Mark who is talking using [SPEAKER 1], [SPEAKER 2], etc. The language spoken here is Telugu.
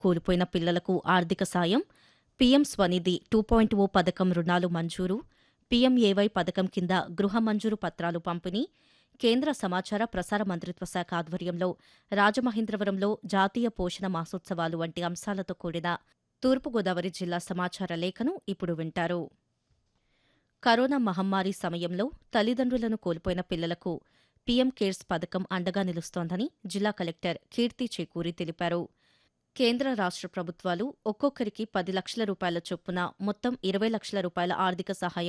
[SPEAKER 1] కోల్పోయిన పిల్లలకు ఆర్థిక సాయం PM Svanidhi two point O పథకం రుణాలు మంజూరు పీఎంఏవై పథకం కింద గృహ మంజూరు పత్రాలు పంపిణీ కేంద్ర సమాచార ప్రసార మంత్రిత్వ శాఖ ఆధ్వర్యంలో రాజమహేంద్రవరంలో జాతీయ పోషణ మాసోత్సవాలు వంటి అంశాలతో కూడిన తూర్పుగోదావరి జిల్లా సమాచార లేఖను ఇప్పుడు వింటారు కరోనా మహమ్మారి సమయంలో తల్లిదండ్రులను కోల్పోయిన పిల్లలకు పీఎం కేర్స్ పథకం అండగా నిలుస్తోందని జిల్లా కలెక్టర్ కీర్తి చేకూరి తెలిపారు కేంద్ర రాష్ట్ర ప్రభుత్వాలు ఒక్కొక్కరికి పది లక్షల రూపాయల చొప్పున మొత్తం ఇరవై లక్షల రూపాయల ఆర్థిక సహాయం